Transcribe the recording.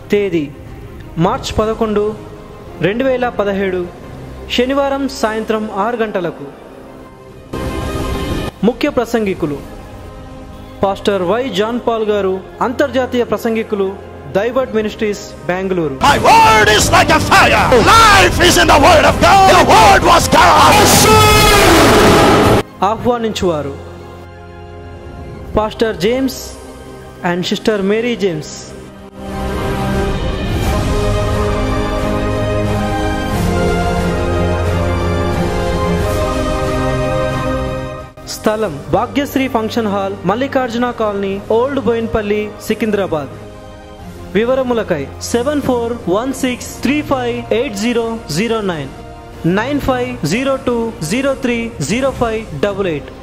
తేదీ మార్చ్ పదకొండు రెండు వేల పదిహేడు శనివారం సాయంత్రం ఆరు గంటలకు ముఖ్య ప్రసంగికులు పాస్టర్ వై జాన్ పాల్ గారు అంతర్జాతీయ ప్రసంగికులు the word ministries Bengaluru My word is like a fire. Life is in the word of God. The word was God. ఆహ్వానించువారు pastor James and sister Mary James స్థలం Bhagyashri function hall Mallikarjuna colony old Bowenpally Secunderabad వివరములకై seven four one six three five eight zero zero nine nine five zero two zero three zero five double eight